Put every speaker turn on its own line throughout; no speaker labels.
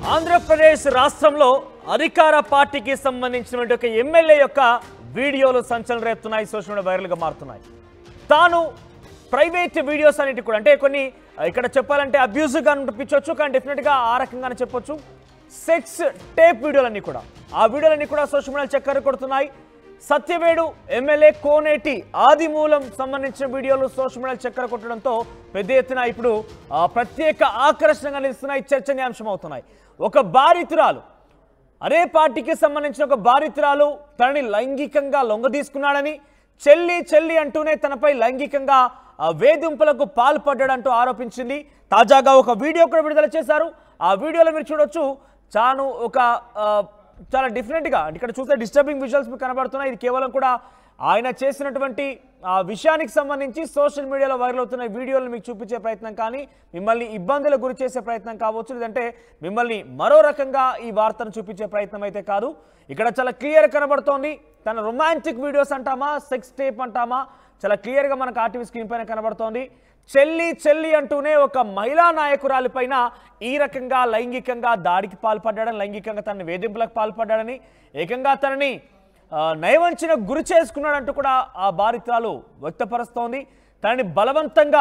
ఆంధ్రప్రదేశ్ రాష్ట్రంలో అధికార పార్టీకి సంబంధించినటువంటి ఒక ఎమ్మెల్యే యొక్క వీడియోలు సంచలనం రేపుతున్నాయి సోషల్ మీడియా వైరల్గా మారుతున్నాయి తాను ప్రైవేట్ వీడియోస్ అన్నిటి కూడా అంటే కొన్ని ఆ, ఇక్కడ చెప్పాలంటే అబ్యూజ్గా అనిపించవచ్చు కానీ డెఫినెట్గా ఆ రకంగానే చెప్పొచ్చు సెక్స్ టేప్ వీడియోలన్నీ కూడా ఆ వీడియోలన్నీ కూడా సోషల్ మీడియా చక్కర కొడుతున్నాయి సత్యవేడు ఎమ్మెల్యే కోనేటి ఆదిమూలం సంబంధించిన వీడియోలు సోషల్ మీడియా చక్కర కొట్టడంతో పెద్ద ఎత్తున ఇప్పుడు ఆ, ప్రత్యేక ఆకర్షణగా నిలుస్తున్నాయి చర్చనీయాంశం అవుతున్నాయి ఒక బాధితురాలు అదే పార్టీకి సంబంధించిన ఒక బాధితురాలు తనని లైంగికంగా లొంగదీసుకున్నాడని చెల్లి చెల్లి అంటూనే తనపై లైంగికంగా ఆ, వేధింపులకు పాల్పడ్డాడంటూ ఆరోపించింది తాజాగా ఒక వీడియో కూడా విడుదల చేశారు ఆ వీడియోలో మీరు చూడొచ్చు తాను ఒక ఆ, చాలా డిఫరెంట్గా ఇక్కడ చూస్తే డిస్టర్బింగ్ విజువల్స్ మీకు కనబడుతున్నాయి ఇది కేవలం కూడా ఆయన చేసినటువంటి ఆ విషయానికి సంబంధించి సోషల్ మీడియాలో వైరల్ అవుతున్న వీడియోలు మీకు చూపించే ప్రయత్నం కానీ మిమ్మల్ని ఇబ్బందులకు గురి చేసే ప్రయత్నం కావచ్చు లేదంటే మిమ్మల్ని మరో రకంగా ఈ వార్తను చూపించే ప్రయత్నం అయితే కాదు ఇక్కడ చాలా క్లియర్ కనబడుతోంది తన రొమాంటిక్ వీడియోస్ అంటామా సెక్స్ టేప్ అంటామా చాలా క్లియర్గా మనకు ఆర్టీవీ స్క్రీన్ పైన కనబడుతోంది చెల్లి చెల్లి అంటూనే ఒక మహిళా నాయకురాలి పైన ఈ రకంగా లైంగికంగా దాడికి పాల్పడ్డాడని లైంగికంగా తనని వేధింపులకు పాల్పడ్డాడని ఏకంగా తనని ఆ, నయవంచిన గురి చేసుకున్నాడంటూ కూడా ఆ బాధితురాలు వ్యక్తపరుస్తోంది తనని బలవంతంగా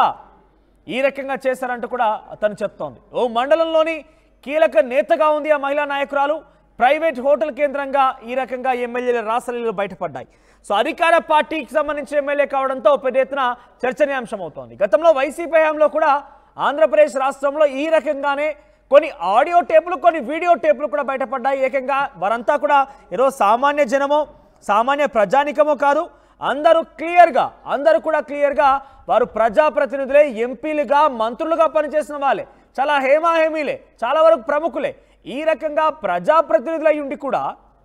ఈ రకంగా చేశారంటూ కూడా తను చెప్తోంది ఓ మండలంలోని కీలక నేతగా ఉంది ఆ మహిళా నాయకురాలు ప్రైవేట్ హోటల్ కేంద్రంగా ఈ రకంగా ఎమ్మెల్యేల రాసలీలు బయటపడ్డాయి సో అధికార పార్టీకి సంబంధించిన ఎమ్మెల్యే కావడంతో పెద్ద ఎత్తున చర్చనీయాంశం అవుతోంది గతంలో వైసీపీ హయాంలో కూడా ఆంధ్రప్రదేశ్ రాష్ట్రంలో ఈ రకంగానే కొన్ని ఆడియో టేపులు కొన్ని వీడియో టేపులు కూడా బయటపడ్డాయి ఏకంగా వారంతా కూడా ఏదో సామాన్య జనమో సామాన్య ప్రజానికమో కాదు అందరూ క్లియర్గా అందరూ కూడా క్లియర్గా వారు ప్రజాప్రతినిధులే ఎంపీలుగా మంత్రులుగా పనిచేసిన వాళ్ళే చాలా హేమాహేమీలే చాలా వరకు ప్రముఖులే ఈ రకంగా ప్రజాప్రతినిధులై ఉండి కూడా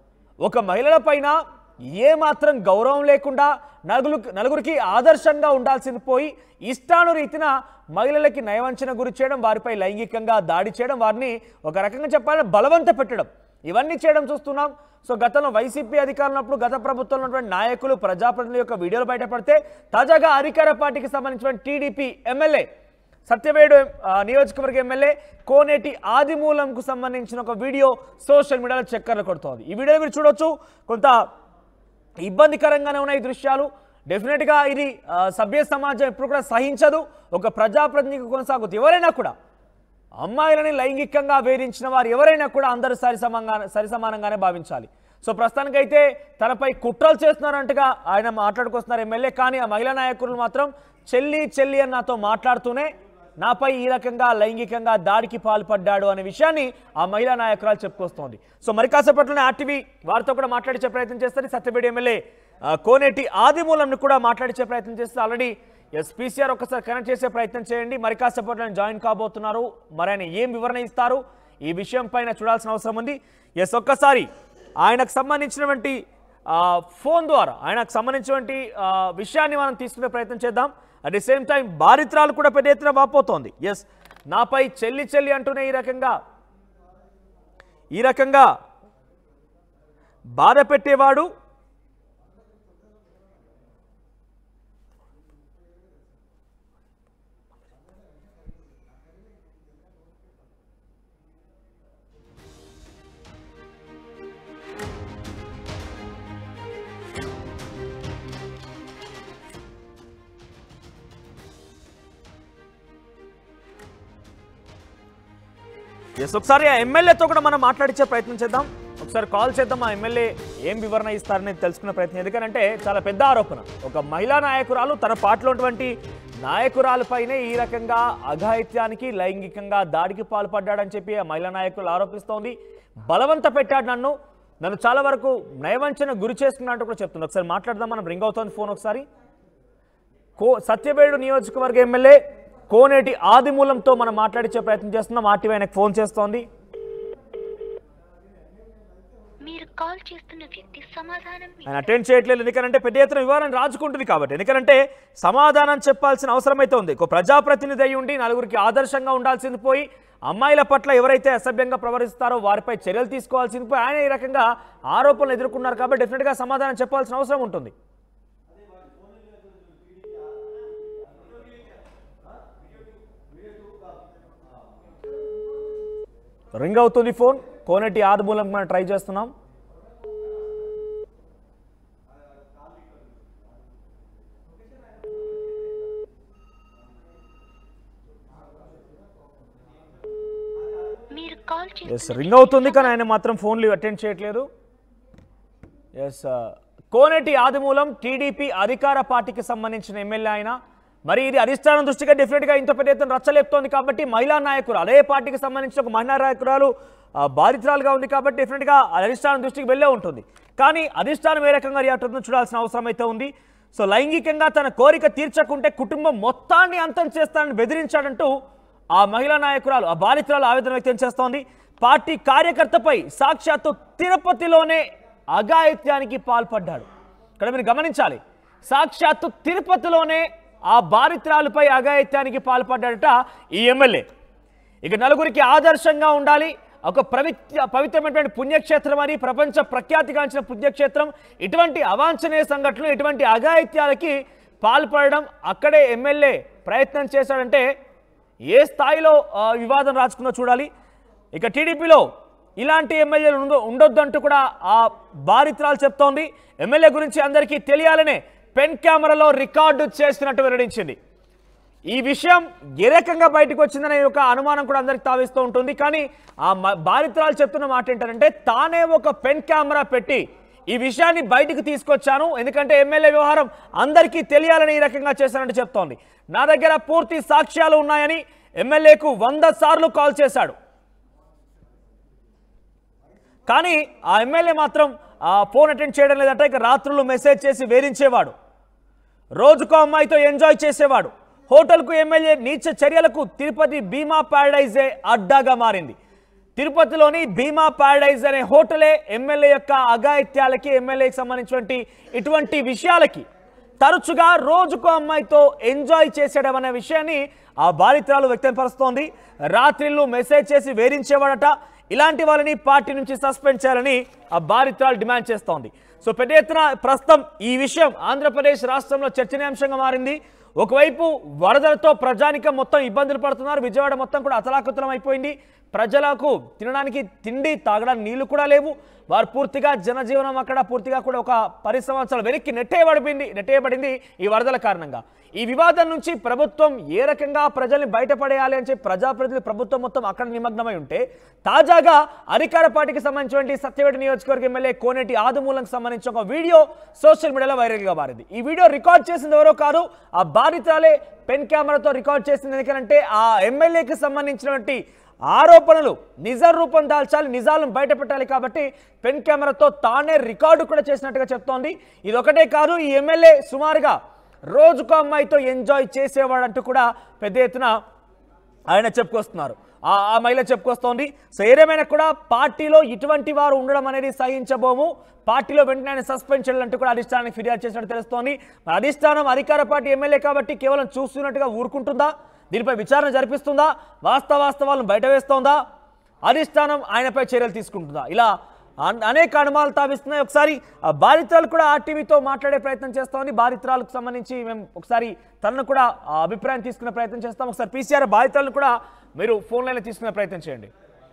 ఒక మహిళల పైన ఏమాత్రం గౌరవం లేకుండా నలుగురు నలుగురికి ఆదర్శంగా ఉండాల్సింది పోయి ఇష్టానురీతిన మహిళలకి నయవంచన గురి చేయడం వారిపై లైంగికంగా దాడి చేయడం వారిని ఒక రకంగా చెప్పాలంటే బలవంత పెట్టడం ఇవన్నీ చేయడం చూస్తున్నాం సో గతంలో వైసీపీ అధికారంలో ఉన్నప్పుడు గత ప్రభుత్వంలో ఉన్నటువంటి నాయకులు ప్రజాప్రతినిధుల యొక్క వీడియోలు బయటపడితే తాజాగా అధికార పార్టీకి సంబంధించిన టీడీపీ ఎమ్మెల్యే సత్యవేడు ఆ, నియోజకవర్గ ఎమ్మెల్యే కోనేటి ఆదిమూలంకు సంబంధించిన ఒక వీడియో సోషల్ మీడియాలో చక్కర్లు కొడుతోంది ఈ వీడియో మీరు చూడొచ్చు కొంత ఇబ్బందికరంగానే ఉన్నాయి ఈ దృశ్యాలు డెఫినెట్గా ఇది ఆ, సభ్య సమాజం ఎప్పుడు కూడా సహించదు ఒక ప్రజాప్రతినిధికి కొనసాగుతుంది ఎవరైనా కూడా అమ్మాయిలని లైంగికంగా వేధించిన వారు ఎవరైనా కూడా అందరూ సరి సమంగా సరి సమానంగానే భావించాలి సో ప్రస్తుతానికైతే తనపై కుట్రలు చేస్తున్నారంటగా ఆయన మాట్లాడుకొస్తున్నారు ఎమ్మెల్యే కానీ ఆ మహిళా నాయకులు మాత్రం చెల్లి చెల్లి అని నాతో మాట్లాడుతూనే నాపై ఈ రకంగా లైంగికంగా దాడికి పాల్పడ్డాడు అనే విషయాన్ని ఆ మహిళా నాయకురాలు చెప్పుకొస్తోంది సో మరి కాసేపట్లోనే ఆర్టీవీ వారితో కూడా మాట్లాడించే ప్రయత్నం చేస్తారు సత్యపేట ఎమ్మెల్యే ఆ, కోనేటి ఆదిమూలంని కూడా మాట్లాడించే ప్రయత్నం చేస్తే ఆల్రెడీ ఎస్పీసీఆర్ ఒకసారి కనెక్ట్ చేసే ప్రయత్నం చేయండి మరి కాసేపట్లో జాయిన్ కాబోతున్నారు మరి ఆయన ఏం వివరణ ఇస్తారు ఈ విషయం పైన చూడాల్సిన అవసరం ఉంది ఎస్ ఒక్కసారి ఆయనకు సంబంధించినటువంటి ఆ, ఫోన్ ద్వారా ఆయనకు సంబంధించినటువంటి ఆ, విషయాన్ని మనం తీసుకునే ప్రయత్నం చేద్దాం అట్ ది సేమ్ టైం బాధితురాలు కూడా పెద్ద ఎత్తున వాపోతోంది ఎస్ నాపై చెల్లి చెల్లి అంటూనే ఈ రకంగా ఈ రకంగా బాధ పెట్టేవాడు ఎస్ ఒకసారి ఆ ఎమ్మెల్యేతో కూడా మనం మాట్లాడించే ప్రయత్నం చేద్దాం ఒకసారి కాల్ చేద్దాం ఆ ఎమ్మెల్యే ఏం వివరణ ఇస్తారనేది తెలుసుకునే ప్రయత్నం ఎందుకంటే చాలా పెద్ద ఆరోపణ ఒక మహిళా నాయకురాలు తన పాటలో ఉన్నటువంటి నాయకురాలపైనే ఈ రకంగా అఘాయిత్యానికి లైంగికంగా దాడికి పాల్పడ్డాడని చెప్పి ఆ మహిళా నాయకులు ఆరోపిస్తోంది బలవంత పెట్టాడు నన్ను నన్ను చాలా వరకు నయవంచన గురి చేసుకున్నట్టు కూడా చెప్తుంది ఒకసారి మాట్లాడదాం మనం రింగ్ అవుతోంది ఫోన్ ఒకసారి కో సత్యవేడు నియోజకవర్గ ఎమ్మెల్యే కోనేటి ఆదిమూలంతో మనం మాట్లాడించే ప్రయత్నం చేస్తున్నాం ఆర్టీవీ ఆయనకు ఫోన్ చేస్తోంది
మీరు కాల్ చేస్తున్న వ్యక్తి సమాధానం
ఆయన అటెండ్ చేయట్లేదు ఎందుకంటే పెద్ద ఎత్తున వివరణ రాజుకుంటుంది కాబట్టి ఎందుకంటే సమాధానం చెప్పాల్సిన అవసరం అయితే ఉంది ఒక ప్రజాప్రతినిధి అయి ఉండి నలుగురికి ఆదర్శంగా ఉండాల్సింది పోయి అమ్మాయిల పట్ల ఎవరైతే అసభ్యంగా ప్రవర్తిస్తారో వారిపై చర్యలు తీసుకోవాల్సింది పోయి ఆయన ఈ రకంగా ఆరోపణలు ఎదుర్కొన్నారు కాబట్టి డెఫినెట్గా సమాధానం చెప్పాల్సిన అవసరం ఉంటుంది రింగ్ అవుతుంది ఫోన్ కోనేటి ఆదిమూలం మనం ట్రై చేస్తున్నాం
మీరు కాల్
ఎస్
చేస్తున్న
రింగ్ అవుతుంది కానీ ఆయన మాత్రం ఫోన్లు అటెండ్ చేయట్లేదు ఎస్ కోనేటి ఆదిమూలం టీడీపీ అధికార పార్టీకి సంబంధించిన ఎమ్మెల్యే ఆయన మరి ఇది అధిష్టానం దృష్టిగా డెఫినెట్గా ఇంత పెద్ద ఎత్తున రచ్చలేపుతోంది కాబట్టి మహిళా నాయకులు అదే పార్టీకి సంబంధించిన ఒక మహిళా నాయకురాలు ఆ, బాధితురాలుగా ఉంది కాబట్టి డెఫినెట్గా అధిష్టానం దృష్టికి వెళ్ళే ఉంటుంది కానీ అధిష్టానం ఏ రకంగా రియాక్ట్ అవుతుందో చూడాల్సిన అవసరం అయితే ఉంది సో లైంగికంగా తన కోరిక తీర్చకుంటే కుటుంబం మొత్తాన్ని అంతం చేస్తానని బెదిరించాడంటూ ఆ మహిళా నాయకురాలు ఆ బాధితురాలు ఆవేదన వ్యక్తం చేస్తోంది పార్టీ కార్యకర్తపై సాక్షాత్తు తిరుపతిలోనే అఘాయిత్యానికి పాల్పడ్డాడు ఇక్కడ మీరు గమనించాలి సాక్షాత్తు తిరుపతిలోనే ఆ బాధితురాలపై అఘాయిత్యానికి పాల్పడ్డాడట ఈ ఎమ్మెల్యే ఇక నలుగురికి ఆదర్శంగా ఉండాలి ఒక పవిత్ర పవిత్రమైనటువంటి పుణ్యక్షేత్రం అని ప్రపంచ ప్రఖ్యాతిగాంచిన పుణ్యక్షేత్రం ఇటువంటి అవాంఛనీయ సంఘటనలు ఇటువంటి అఘాయిత్యాలకి పాల్పడడం అక్కడే ఎమ్మెల్యే ప్రయత్నం చేశాడంటే ఏ స్థాయిలో ఆ, వివాదం రాచుకుందో చూడాలి ఇక టీడీపీలో ఇలాంటి ఎమ్మెల్యేలు ఉండ ఉండొద్దంటూ కూడా ఆ బాధితురాలు చెప్తోంది ఎమ్మెల్యే గురించి అందరికీ తెలియాలనే పెన్ కెమెరాలో రికార్డు చేసినట్టు వెల్లడించింది ఈ విషయం ఏ రకంగా బయటకు వచ్చిందనే ఒక అనుమానం కూడా అందరికి తావిస్తూ ఉంటుంది కానీ ఆ మ- బాధితురాలు చెప్తున్న మాట ఏంటంటే తానే ఒక పెన్ కెమెరా పెట్టి ఈ విషయాన్ని బయటకు తీసుకొచ్చాను ఎందుకంటే ఎమ్మెల్యే వ్యవహారం అందరికీ తెలియాలని ఈ రకంగా చేశానంటే చెప్తోంది నా దగ్గర పూర్తి సాక్ష్యాలు ఉన్నాయని ఎమ్మెల్యేకు వంద సార్లు కాల్ చేశాడు కానీ ఆ ఎమ్మెల్యే మాత్రం ఆ ఫోన్ అటెండ్ చేయడం లేదంటే ఇక రాత్రులు మెసేజ్ చేసి వేధించేవాడు రోజుకో అమ్మాయితో ఎంజాయ్ చేసేవాడు హోటల్కు ఎమ్మెల్యే నీచ చర్యలకు తిరుపతి భీమా ప్యారడైజే అడ్డాగా మారింది తిరుపతిలోని భీమా ప్యారడైజ్ అనే హోటలే ఎమ్మెల్యే యొక్క అఘాయిత్యాలకి ఎమ్మెల్యేకి సంబంధించినటువంటి ఇటువంటి విషయాలకి తరచుగా రోజుకో అమ్మాయితో ఎంజాయ్ చేసేయడం అనే విషయాన్ని ఆ బాధితురాలు వ్యక్తపరుస్తోంది రాత్రిళ్ళు మెసేజ్ చేసి వేధించేవాడట ఇలాంటి వాళ్ళని పార్టీ నుంచి సస్పెండ్ చేయాలని ఆ బాధితురాలు డిమాండ్ చేస్తోంది సో పెద్ద ఎత్తున ప్రస్తుతం ఈ విషయం ఆంధ్రప్రదేశ్ రాష్ట్రంలో చర్చనీయాంశంగా మారింది ఒకవైపు వరదలతో ప్రజానికం మొత్తం ఇబ్బందులు పడుతున్నారు విజయవాడ మొత్తం కూడా అతలాకుతలం అయిపోయింది ప్రజలకు తినడానికి తిండి తాగడానికి నీళ్లు కూడా లేవు వారు పూర్తిగా జనజీవనం అక్కడ పూర్తిగా కూడా ఒక పది సంవత్సరాలు వెనక్కి నెట్టేయబడింది నెట్టేయబడింది ఈ వరదల కారణంగా ఈ వివాదం నుంచి ప్రభుత్వం ఏ రకంగా ప్రజల్ని బయటపడేయాలి అని చెప్పి ప్రజాప్రతినిధులు ప్రభుత్వం మొత్తం అక్కడ నిమగ్నమై ఉంటే తాజాగా అధికార పార్టీకి సంబంధించినటువంటి సత్యవేట నియోజకవర్గ ఎమ్మెల్యే కోనేటి ఆదిమూలంకి సంబంధించిన ఒక వీడియో సోషల్ మీడియాలో వైరల్గా మారింది ఈ వీడియో రికార్డ్ చేసింది ఎవరో కాదు ఆ బాధితురాలే పెన్ కెమెరాతో రికార్డ్ చేసింది ఎందుకంటే ఆ ఎమ్మెల్యేకి సంబంధించినటువంటి ఆరోపణలు నిజ రూపం దాల్చాలి నిజాలను బయట పెట్టాలి కాబట్టి పెన్ కెమెరాతో తానే రికార్డు కూడా చేసినట్టుగా చెప్తోంది ఇది ఒకటే కాదు ఈ ఎమ్మెల్యే సుమారుగా రోజుకో అమ్మాయితో ఎంజాయ్ చేసేవాడంటూ కూడా పెద్ద ఎత్తున ఆయన చెప్పుకొస్తున్నారు ఆ ఆ మహిళ చెప్పుకొస్తోంది సో ఏదేమైనా కూడా పార్టీలో ఇటువంటి వారు ఉండడం అనేది సహించబోము పార్టీలో వెంటనే ఆయన సస్పెండ్ చేయాలంటూ కూడా అధిష్టానానికి ఫిర్యాదు చేసినట్టు తెలుస్తోంది మరి అధిష్టానం అధికార పార్టీ ఎమ్మెల్యే కాబట్టి కేవలం చూస్తున్నట్టుగా ఊరుకుంటుందా దీనిపై విచారణ జరిపిస్తుందా వాస్తవ వాస్తవాలను బయట వేస్తోందా అధిష్టానం ఆయనపై చర్యలు తీసుకుంటుందా ఇలా అన్- అనేక అనుమానాలు తావిస్తున్నాయి ఒకసారి ఆ బాధితురాలు కూడా ఆర్టీవీతో మాట్లాడే ప్రయత్నం చేస్తోంది బాధితురాలకు సంబంధించి మేము ఒకసారి తనను కూడా ఆ అభిప్రాయం తీసుకునే ప్రయత్నం చేస్తాం ఒకసారి పీసీఆర్ బాధితులను కూడా మీరు ఫోన్ లైన్లో తీసుకునే ప్రయత్నం చేయండి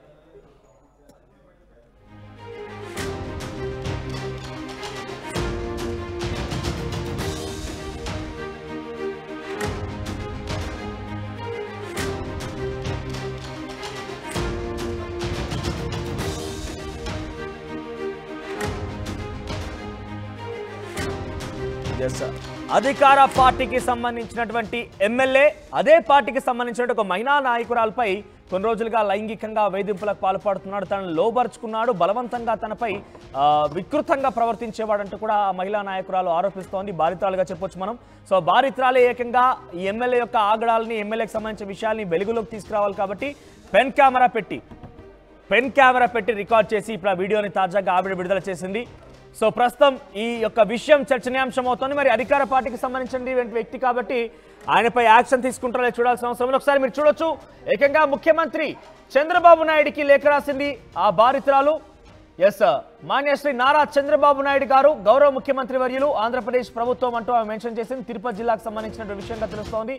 Yes, sir. అధికార పార్టీకి సంబంధించినటువంటి ఎమ్మెల్యే అదే పార్టీకి సంబంధించిన ఒక మహిళా నాయకురాలపై కొన్ని రోజులుగా లైంగికంగా వేధింపులకు పాల్పడుతున్నాడు తనను లోబరుచుకున్నాడు బలవంతంగా తనపై ఆ, వికృతంగా ప్రవర్తించేవాడంటూ కూడా ఆ మహిళా నాయకురాలు ఆరోపిస్తోంది బాధితురాలుగా చెప్పొచ్చు మనం సో బాధితురాలే ఏకంగా ఈ ఎమ్మెల్యే యొక్క ఆగడాలని ఎమ్మెల్యేకి సంబంధించిన విషయాల్ని వెలుగులోకి తీసుకురావాలి కాబట్టి పెన్ కెమెరా పెట్టి పెన్ కెమెరా పెట్టి రికార్డ్ చేసి ఇప్పుడు ఆ వీడియోని తాజాగా ఆవిడ విడుదల చేసింది సో ప్రస్తుతం ఈ యొక్క విషయం చర్చనీయాంశం అవుతుంది మరి అధికార పార్టీకి సంబంధించిన వ్యక్తి కాబట్టి ఆయనపై యాక్షన్ తీసుకుంటారో లేదో చూడాల్సిన అవసరం ఉంది. ఒకసారి మీరు చూడొచ్చు ఏకంగా ముఖ్యమంత్రి చంద్రబాబు నాయుడికి లేఖ రాసింది ఆ బాధితురాలు ఎస్ మాన్యశ్రీ నారా చంద్రబాబు నాయుడు గారు గౌరవ ముఖ్యమంత్రి వర్యులు ఆంధ్రప్రదేశ్ ప్రభుత్వం అంటూ ఆమె మెన్షన్ చేసింది తిరుపతి జిల్లాకు సంబంధించిన విషయంగా తెలుస్తోంది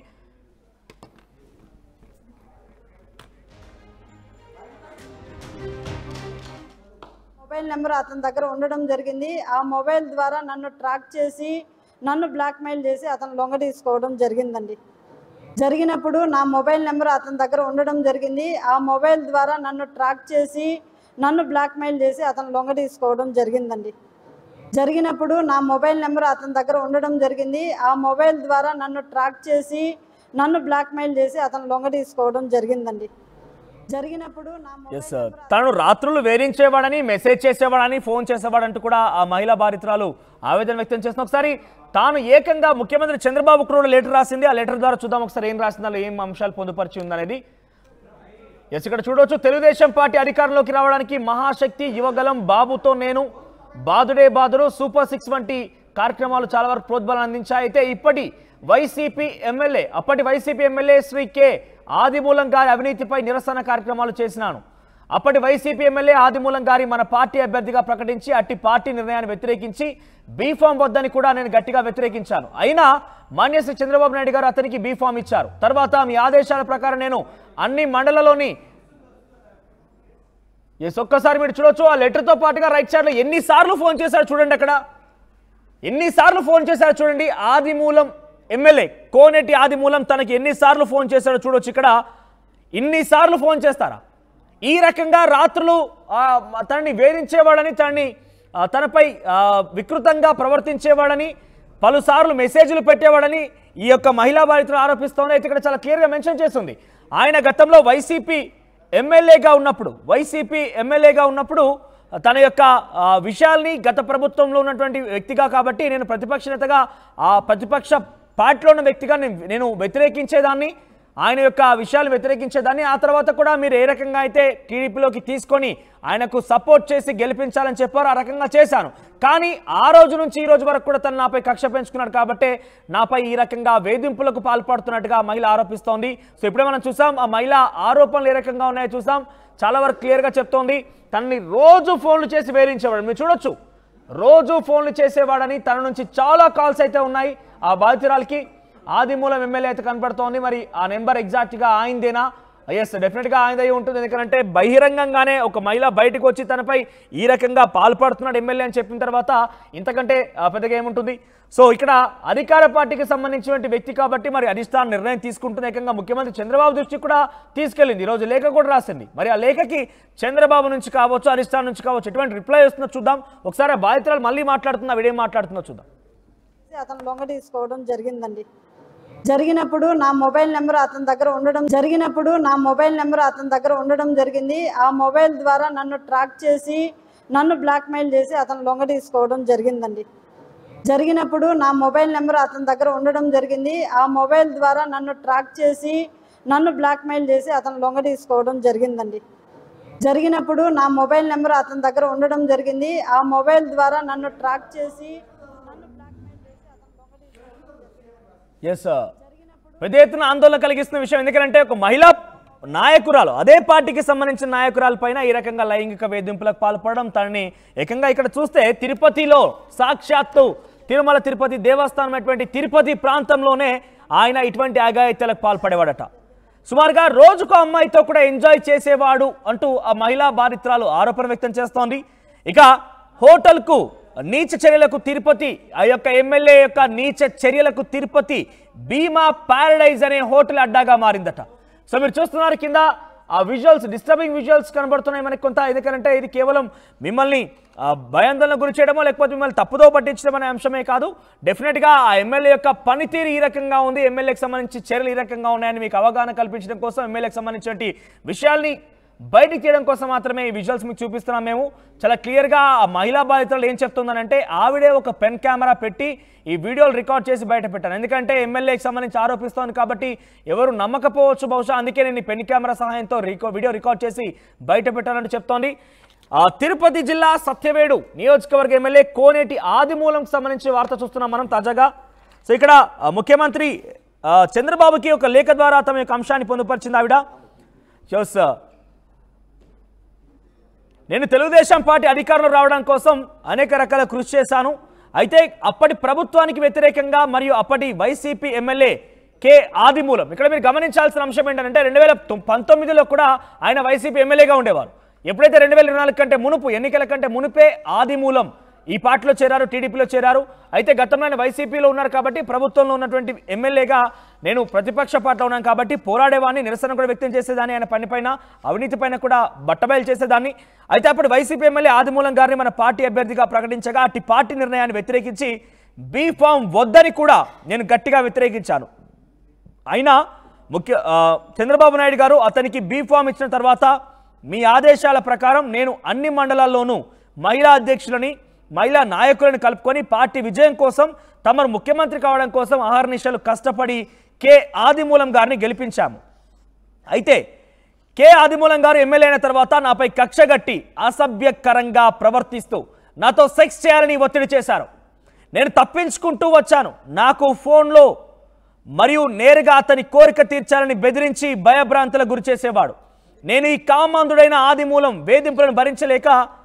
మొబైల్ నెంబర్ అతని దగ్గర ఉండడం జరిగింది ఆ మొబైల్ ద్వారా నన్ను ట్రాక్ చేసి నన్ను బ్లాక్మెయిల్ చేసి అతను లొంగ తీసుకోవడం జరిగిందండి జరిగినప్పుడు నా మొబైల్ నెంబర్ అతని దగ్గర ఉండడం జరిగింది ఆ మొబైల్ ద్వారా నన్ను ట్రాక్ చేసి నన్ను బ్లాక్మెయిల్ చేసి అతను లొంగ తీసుకోవడం జరిగిందండి జరిగినప్పుడు నా మొబైల్ నెంబర్ అతని దగ్గర ఉండడం జరిగింది ఆ మొబైల్ ద్వారా నన్ను ట్రాక్ చేసి నన్ను బ్లాక్మెయిల్ చేసి అతను లొంగ తీసుకోవడం జరిగిందండి జరిగినప్పుడు నా మొబైల్
ఎస్ సార్ తను రాత్రులు వేధించేవాడని మెసేజ్ చేసేవాడని ఫోన్ చేసేవాడంటూ కూడా ఆ మహిళా బాధితురాలు ఆవేదన వ్యక్తం చేసిన ఒకసారి తాను ఏకంగా ముఖ్యమంత్రి చంద్రబాబు కూడా లెటర్ రాసింది ఆ లెటర్ ద్వారా చూద్దాం ఒకసారి ఏం రాసిందో ఏం అంశాలు పొందుపరిచి ఉందనేది ఎస్ ఇక్కడ చూడవచ్చు తెలుగుదేశం పార్టీ అధికారంలోకి రావడానికి మహాశక్తి యువగలం బాబుతో నేను బాదుడే బాదుడు సూపర్ సిక్స్ వంటి కార్యక్రమాలు చాలా వరకు ప్రోద్బలం అందించాయి అయితే ఇప్పటి వైసీపీ ఎమ్మెల్యే అప్పటి వైసీపీ ఎమ్మెల్యే శ్రీ కె ఆదిమూలం గారి అవినీతిపై నిరసన కార్యక్రమాలు చేసినాను అప్పటి వైసీపీ ఎమ్మెల్యే ఆదిమూలం గారి మన పార్టీ అభ్యర్థిగా ప్రకటించి అట్టి పార్టీ నిర్ణయాన్ని వ్యతిరేకించి బీఫామ్ వద్దని కూడా నేను గట్టిగా వ్యతిరేకించాను అయినా మాన్యశ్రీ చంద్రబాబు నాయుడు గారు అతనికి బీఫామ్ ఇచ్చారు తర్వాత మీ ఆదేశాల ప్రకారం నేను అన్ని మండలంలోని ఎస్ ఒక్కసారి మీరు చూడొచ్చు ఆ లెటర్తో పాటుగా రైట్ సైడ్లో ఎన్నిసార్లు ఫోన్ చేశారు చూడండి అక్కడ ఎన్నిసార్లు ఫోన్ చేశారు చూడండి ఆదిమూలం ఎమ్మెల్యే కోనేటి ఆదిమూలం తనకి ఎన్నిసార్లు ఫోన్ చేశాడో చూడొచ్చు ఇక్కడ ఇన్నిసార్లు ఫోన్ చేస్తారా ఈ రకంగా రాత్రులు ఆ, తనని వేధించేవాడని తనని ఆ, తనపై ఆ, వికృతంగా ప్రవర్తించేవాడని పలుసార్లు మెసేజ్లు పెట్టేవాడని ఈ యొక్క మహిళా బాధితులు ఆరోపిస్తోంది అయితే ఇక్కడ చాలా క్లియర్గా మెన్షన్ చేస్తుంది ఆయన గతంలో వైసీపీ ఎమ్మెల్యేగా ఉన్నప్పుడు వైసీపీ ఎమ్మెల్యేగా ఉన్నప్పుడు తన యొక్క ఆ, విషయాల్ని గత ప్రభుత్వంలో ఉన్నటువంటి వ్యక్తిగా కాబట్టి నేను ప్రతిపక్ష నేతగా ఆ ప్రతిపక్ష పార్టీలో ఉన్న వ్యక్తిగా నేను నేను వ్యతిరేకించేదాన్ని ఆయన యొక్క విషయాలు వ్యతిరేకించేదాన్ని ఆ తర్వాత కూడా మీరు ఏ రకంగా అయితే టీడీపీలోకి తీసుకొని ఆయనకు సపోర్ట్ చేసి గెలిపించాలని చెప్పారో ఆ రకంగా చేశాను కానీ ఆ రోజు నుంచి ఈ రోజు వరకు కూడా తను నాపై కక్ష పెంచుకున్నాడు కాబట్టి నాపై ఈ రకంగా వేధింపులకు పాల్పడుతున్నట్టుగా ఆ మహిళ ఆరోపిస్తోంది సో ఇప్పుడే మనం చూసాం ఆ మహిళ ఆరోపణలు ఏ రకంగా ఉన్నాయో చూసాం చాలా వరకు క్లియర్గా చెప్తోంది తనని రోజు ఫోన్లు చేసి వేధించేవాడు మీరు చూడొచ్చు రోజు ఫోన్లు చేసేవాడని తన నుంచి చాలా కాల్స్ అయితే ఉన్నాయి ఆ బాధితురాలకి ఆదిమూలం ఎమ్మెల్యే అయితే కనపడుతోంది మరి ఆ నెంబర్ ఎగ్జాక్ట్గా ఆయిందేనా ఎస్ డెఫినెట్గా ఆయనదై ఉంటుంది ఎందుకంటే బహిరంగంగానే ఒక మహిళ బయటకు వచ్చి తనపై ఈ రకంగా పాల్పడుతున్నాడు ఎమ్మెల్యే అని చెప్పిన తర్వాత ఇంతకంటే ఆ, పెద్దగా ఏముంటుంది సో ఇక్కడ అధికార పార్టీకి సంబంధించినటువంటి వ్యక్తి కాబట్టి మరి అధిష్టానం నిర్ణయం తీసుకుంటుంది ఏకంగా ముఖ్యమంత్రి చంద్రబాబు దృష్టికి కూడా తీసుకెళ్ళింది ఈరోజు లేఖ కూడా రాసింది మరి ఆ లేఖకి చంద్రబాబు నుంచి కావచ్చు అధిష్టానం నుంచి కావచ్చు ఎటువంటి రిప్లై వస్తుందో చూద్దాం ఒకసారి ఆ బాధితురాలు మళ్ళీ మాట్లాడుతున్నా వీడేం మాట్లాడుతుందో చూద్దాం
అతను లొంగ తీసుకోవడం జరిగిందండి జరిగినప్పుడు నా మొబైల్ నెంబర్ అతని దగ్గర ఉండడం జరిగినప్పుడు నా మొబైల్ నెంబర్ అతని దగ్గర ఉండడం జరిగింది ఆ మొబైల్ ద్వారా నన్ను ట్రాక్ చేసి నన్ను బ్లాక్మెయిల్ చేసి అతను లొంగ తీసుకోవడం జరిగిందండి జరిగినప్పుడు నా మొబైల్ నెంబర్ అతని దగ్గర ఉండడం జరిగింది ఆ మొబైల్ ద్వారా నన్ను ట్రాక్ చేసి నన్ను బ్లాక్మెయిల్ చేసి అతను లొంగ తీసుకోవడం జరిగిందండి జరిగినప్పుడు నా మొబైల్ నెంబర్ అతని దగ్గర ఉండడం జరిగింది ఆ మొబైల్ ద్వారా నన్ను ట్రాక్ చేసి నన్ను బ్లాక్మెయిల్ చేసి అతను లొంగ తీసుకోవడం జరిగింది.
ఎస్ పెద్ద ఎత్తున ఆందోళన కలిగిస్తున్న విషయం ఎందుకంటే ఒక మహిళా నాయకురాలు అదే పార్టీకి సంబంధించిన నాయకురాల పైన ఈ రకంగా లైంగిక వేధింపులకు పాల్పడడం తనని ఏకంగా ఇక్కడ చూస్తే తిరుపతిలో సాక్షాత్తు తిరుమల తిరుపతి దేవస్థానం అటువంటి తిరుపతి ప్రాంతంలోనే ఆయన ఇటువంటి అఘాయిత్యాలకు పాల్పడేవాడట సుమారుగా రోజుకు అమ్మాయితో కూడా ఎంజాయ్ చేసేవాడు అంటూ ఆ మహిళా బాధితురాలు ఆరోపణ వ్యక్తం చేస్తోంది ఇక హోటల్కు నీచ చర్యలకు తిరుపతి ఆ యొక్క ఎమ్మెల్యే యొక్క నీచ చర్యలకు తిరుపతి భీమా ప్యారడైజ్ అనే హోటల్ అడ్డాగా మారిందట సో మీరు చూస్తున్నారు కింద ఆ విజువల్స్ డిస్టర్బింగ్ విజువల్స్ కనబడుతున్నాయి మనకి కొంత ఎందుకంటే ఇది కేవలం మిమ్మల్ని ఆ, భయాందోళన గురి చేయడమో లేకపోతే మిమ్మల్ని తప్పుదో పట్టించడం అనే అంశమే కాదు డెఫినెట్గా ఆ ఎమ్మెల్యే యొక్క పనితీరు ఈ రకంగా ఉంది ఎమ్మెల్యేకి సంబంధించి చర్యలు ఈ రకంగా ఉన్నాయని మీకు అవగాహన కల్పించడం కోసం ఎమ్మెల్యేకి సంబంధించిన విషయాల్ని బయటికి తీయడం కోసం మాత్రమే ఈ విజువల్స్ మీకు చూపిస్తున్నాం మేము చాలా క్లియర్గా ఆ మహిళా బాధితులు ఏం చెప్తుందనంటే ఆవిడే ఒక పెన్ కెమెరా పెట్టి ఈ వీడియోలు రికార్డ్ చేసి బయట పెట్టాను ఎందుకంటే ఎమ్మెల్యేకి సంబంధించి ఆరోపిస్తోంది కాబట్టి ఎవరు నమ్మకపోవచ్చు బహుశా అందుకే నేను ఈ పెన్ కెమెరా సహాయంతో రికో వీడియో రికార్డ్ చేసి బయట పెట్టాలని చెప్తోంది ఆ తిరుపతి జిల్లా సత్యవేడు నియోజకవర్గ ఎమ్మెల్యే కోనేటి ఆదిమూలంకి సంబంధించి వార్త చూస్తున్నాం మనం తాజాగా సో ఇక్కడ ఆ, ముఖ్యమంత్రి ఆ, చంద్రబాబుకి ఒక లేఖ ద్వారా తమ యొక్క అంశాన్ని పొందుపరిచింది ఆవిడ షోస్ నేను తెలుగుదేశం పార్టీ అధికారంలో రావడం కోసం అనేక రకాల కృషి చేశాను అయితే అప్పటి ప్రభుత్వానికి వ్యతిరేకంగా మరియు అప్పటి వైసీపీ ఎమ్మెల్యే కె ఆదిమూలం ఇక్కడ మీరు గమనించాల్సిన అంశం ఏంటంటే రెండు వేల పంతొమ్మిదిలో కూడా ఆయన వైసీపీ ఎమ్మెల్యేగా ఉండేవారు ఎప్పుడైతే రెండు వేల ఇరవై నాలుగు కంటే మునుపు ఎన్నికల కంటే మునుపే ఆదిమూలం ఈ పార్టీలో చేరారు టీడీపీలో చేరారు అయితే గతంలో ఆయన వైసీపీలో ఉన్నారు కాబట్టి ప్రభుత్వంలో ఉన్నటువంటి ఎమ్మెల్యేగా నేను ప్రతిపక్ష పార్టీలో ఉన్నాను కాబట్టి పోరాడేవాడిని నిరసన కూడా వ్యక్తం చేసేదాన్ని ఆయన పనిపైన అవినీతి పైన కూడా బట్టబయలు చేసేదాన్ని అయితే అప్పుడు వైసీపీ ఎమ్మెల్యే ఆదిమూలం గారిని మన పార్టీ అభ్యర్థిగా ప్రకటించగా అట్టి పార్టీ నిర్ణయాన్ని వ్యతిరేకించి బీ ఫామ్ వద్దని కూడా నేను గట్టిగా వ్యతిరేకించాను అయినా ముఖ్య ఆ, చంద్రబాబు నాయుడు గారు అతనికి బీ ఫామ్ ఇచ్చిన తర్వాత మీ ఆదేశాల ప్రకారం నేను అన్ని మండలాల్లోనూ మహిళా అధ్యక్షులని మహిళా నాయకులను కలుపుకొని పార్టీ విజయం కోసం తమరు ముఖ్యమంత్రి కావడం కోసం అహర్నిశలు కష్టపడి కె ఆదిమూలం గారిని గెలిపించాము అయితే కె ఆదిమూలం గారు ఎమ్మెల్యే అయిన తర్వాత నాపై కక్షగట్టి అసభ్యకరంగా ప్రవర్తిస్తూ నాతో సెక్స్ చేయాలని ఒత్తిడి చేశారు నేను తప్పించుకుంటూ వచ్చాను నాకు ఫోన్లో మరియు నేరుగా అతని కోరిక తీర్చాలని బెదిరించి భయభ్రాంతులకు గురి చేసేవాడు నేను ఈ కామాంధుడైన ఆదిమూలం వేధింపులను భరించలేక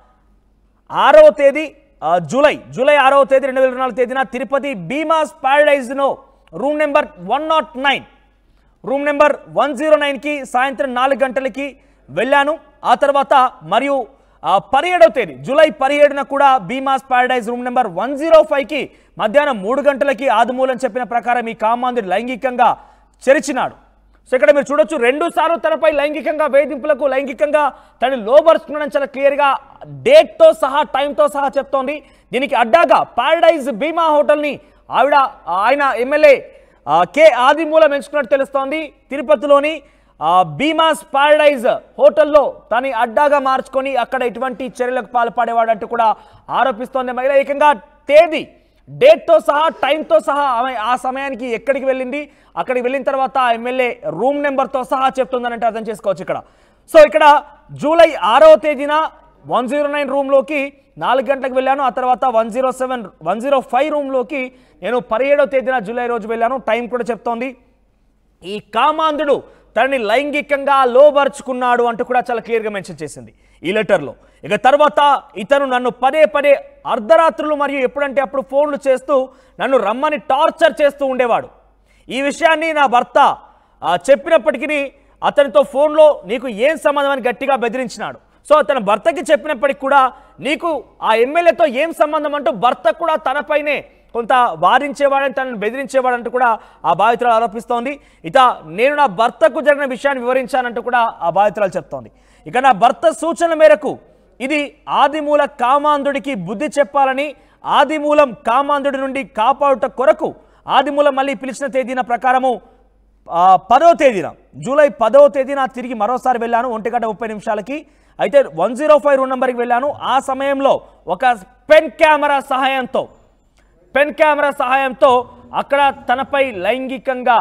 ఆరవ తేదీ ఆ, జూలై జూలై ఆరవ తేదీ రెండు వేల ఇరవై నాలుగు తేదీన తిరుపతి బీమాస్ ప్యారడైజ్ను room number one not nine room number one zero నైన్కి సాయంత్రం నాలుగు గంటలకి వెళ్ళాను ఆ తర్వాత మరియు ఆ, పదిహేడవ తేదీ జూలై పదిహేడున కూడా Bheemas paradise room number one zero ఫైవ్కి మధ్యాహ్నం మూడు గంటలకి ఆదిమూలం చెప్పిన ప్రకారం ఈ కామాంధుడు లైంగికంగా చెరిచినాడు సో ఇక్కడ మీరు చూడొచ్చు రెండు సార్లు తనపై లైంగికంగా వేధింపులకు లైంగికంగా తను లోబరుచుకున్నాడని చాలా క్లియర్గా డేట్తో సహా టైంతో సహా చెప్తోంది దీనికి అడ్డాగా పారడైజ్ బీమా హోటల్ని ఆవిడ ఆయన ఎమ్మెల్యే ఆ, కె ఆదిమూలం ఎంచుకున్నట్టు తెలుస్తోంది తిరుపతిలోని ఆ, బీమాస్ పారడైజ్ హోటల్లో తని అడ్డాగా మార్చుకొని అక్కడ ఇటువంటి చర్యలకు పాల్పడేవాడంటూ కూడా ఆరోపిస్తోంది మహిళ ఏకంగా తేదీ డేట్తో సహా టైంతో సహా ఆమె ఆ సమయానికి ఎక్కడికి వెళ్ళింది అక్కడికి వెళ్ళిన తర్వాత ఆ ఎమ్మెల్యే రూమ్ నెంబర్తో సహా చెప్తుందనంటే అర్థం చేసుకోవచ్చు ఇక్కడ సో ఇక్కడ జూలై ఆరవ తేదీన వన్ జీరో నైన్ రూమ్లోకి నాలుగు గంటలకు వెళ్ళాను ఆ తర్వాత one zero seven one zero five రూమ్లోకి నేను పదిహేడవ తేదీన జూలై రోజు వెళ్ళాను టైం కూడా చెప్తోంది ఈ కామాంధుడు తనని లైంగికంగా లోబరుచుకున్నాడు అంటూ కూడా చాలా క్లియర్గా మెన్షన్ చేసింది ఈ లెటర్లో ఇక తర్వాత ఇతను నన్ను పదే పదే అర్ధరాత్రులు మరియు ఎప్పుడంటే అప్పుడు ఫోన్లు చేస్తూ నన్ను రమ్మని టార్చర్ చేస్తూ ఉండేవాడు ఈ విషయాన్ని నా భర్త ఆ, చెప్పినప్పటికీ అతనితో ఫోన్లో నీకు ఏం సంబంధం అని గట్టిగా బెదిరించినాడు సో తన భర్తకి చెప్పినప్పటికి కూడా నీకు ఆ ఎమ్మెల్యేతో ఏం సంబంధం అంటూ భర్త కూడా తనపైనే కొంత వారించేవాడని తనను బెదిరించేవాడంటూ కూడా ఆ బాధితురాలు ఆరోపిస్తోంది ఇక నేను నా భర్తకు జరిగిన విషయాన్ని వివరించానంటూ కూడా ఆ బాధితురాలు చెప్తోంది ఇక నా భర్త సూచన మేరకు ఇది ఆదిమూల కామాంధుడికి బుద్ధి చెప్పాలని ఆదిమూలం కామాంధుడి నుండి కాపాడుట కొరకు ఆదిమూలం మళ్ళీ పిలిచిన తేదీన ప్రకారము ఆ, పదవ తేదీన జూలై పదవ తేదీన తిరిగి మరోసారి వెళ్ళాను ఒంటి గంట ముప్పై నిమిషాలకి అయితే వన్ జీరో ఫైవ్ రూమ్ నెంబర్కి వెళ్ళాను ఆ సమయంలో ఒక పెన్ కెమెరా సహాయంతో పెన్ కెమెరా సహాయంతో అక్కడ తనపై లైంగికంగా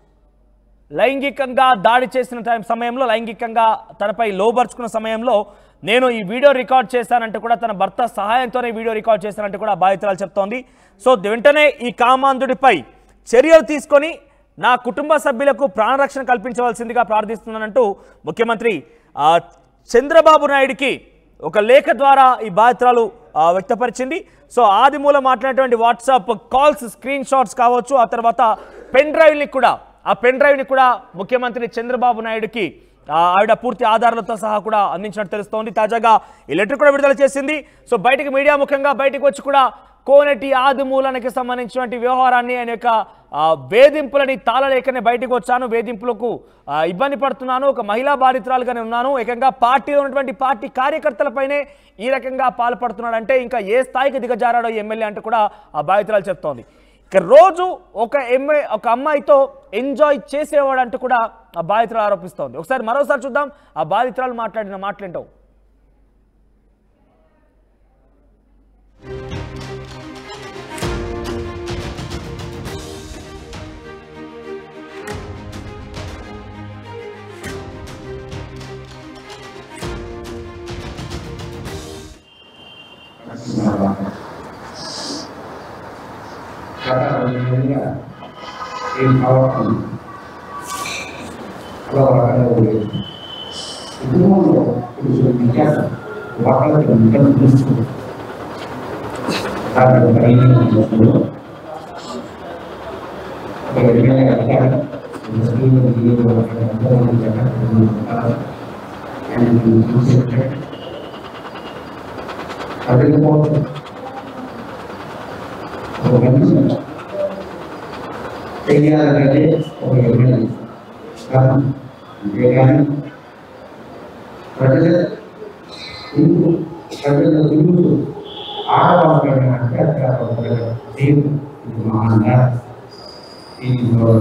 లైంగికంగా దాడి చేసిన టైం సమయంలో లైంగికంగా తనపై లోబరుచుకున్న సమయంలో నేను ఈ వీడియో రికార్డ్ చేశానంటే కూడా తన భర్త సహాయంతోనే ఈ వీడియో రికార్డ్ చేశానంటే కూడా ఆ బాధితురాలు చెప్తోంది సో వెంటనే ఈ కామాంధుడిపై చర్యలు తీసుకొని నా కుటుంబ సభ్యులకు ప్రాణరక్షణ కల్పించవలసిందిగా ప్రార్థిస్తున్నానంటూ ముఖ్యమంత్రి ఆ, చంద్రబాబు నాయుడికి ఒక లేఖ ద్వారా ఈ బాధితురాలు ఆ, వ్యక్తపరిచింది సో ఆదిమూలం మాట్లాడినటువంటి వాట్సాప్ కాల్స్ స్క్రీన్ షాట్స్ కావచ్చు ఆ తర్వాత పెన్ డ్రైవ్ని కూడా ఆ పెన్ డ్రైవ్ని కూడా ముఖ్యమంత్రి చంద్రబాబు నాయుడుకి ఆ, ఆవిడ పూర్తి ఆధారాలతో సహా కూడా అందించినట్టు తెలుస్తోంది తాజాగా ఈ లెటర్ కూడా విడుదల చేసింది సో బయటకు మీడియా ముఖ్యంగా బయటకు వచ్చి కూడా కోనటి ఆదిమూలానికి సంబంధించినటువంటి వ్యవహారాన్ని ఆయన యొక్క ఆ, వేధింపులని తాళలేకనే బయటకు వచ్చాను వేధింపులకు ఆ, ఇబ్బంది పడుతున్నాను ఒక మహిళా బాధితురాలుగానే ఉన్నాను ఏకంగా పార్టీలో ఉన్నటువంటి పార్టీ కార్యకర్తలపైనే ఈ రకంగా పాల్పడుతున్నాడంటే ఇంకా ఏ స్థాయికి దిగజారాడో ఈ ఎమ్మెల్యే అంటూ కూడా ఆ బాధితురాలు చెప్తోంది ఇక రోజు ఒక ఎమ్మె ఒక అమ్మాయితో ఎంజాయ్ చేసేవాడు అంటూ కూడా ఆ బాధితురాలు ఆరోపిస్తోంది ఒకసారి మరోసారి చూద్దాం ఆ బాధితురాలు మాట్లాడిన మాటలేంటో
karena sebenarnya empowerment kalau orang ada boleh itu mau usul bicara bakal demikian terus karena kali ini dulu bagaimana yang kita meski begini beberapa yang kita bicara ఆయన చూసేట్టే అడగకపోతే ఒక మనిషి చెయ్యాలంటే ఒక ఎమ్మెల్యే కారణం అంతేగాని ప్రజల ఇందు ప్రజల ఇందు ఆడవాళ్ళ అత్యాచారం తీరు ఇది మా అన్న ఈ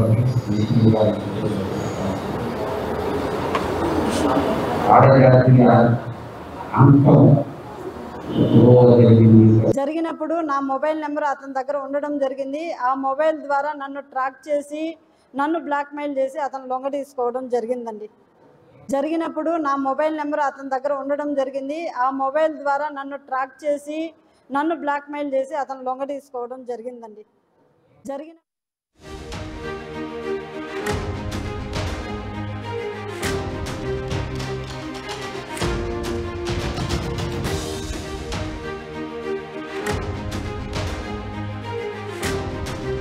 ఆడజాతి అంతం జరిగింది
జరిగినప్పుడు నా మొబైల్ నెంబర్ అతని దగ్గర ఉండడం జరిగింది ఆ మొబైల్ ద్వారా నన్ను ట్రాక్ చేసి నన్ను బ్లాక్మెయిల్ చేసి అతను లొంగ తీసుకోవడం జరిగిందండి జరిగినప్పుడు నా మొబైల్ నెంబర్ అతని దగ్గర ఉండడం జరిగింది ఆ మొబైల్ ద్వారా నన్ను ట్రాక్ చేసి నన్ను బ్లాక్మెయిల్ చేసి అతను లొంగ తీసుకోవడం జరిగిందండి జరిగిన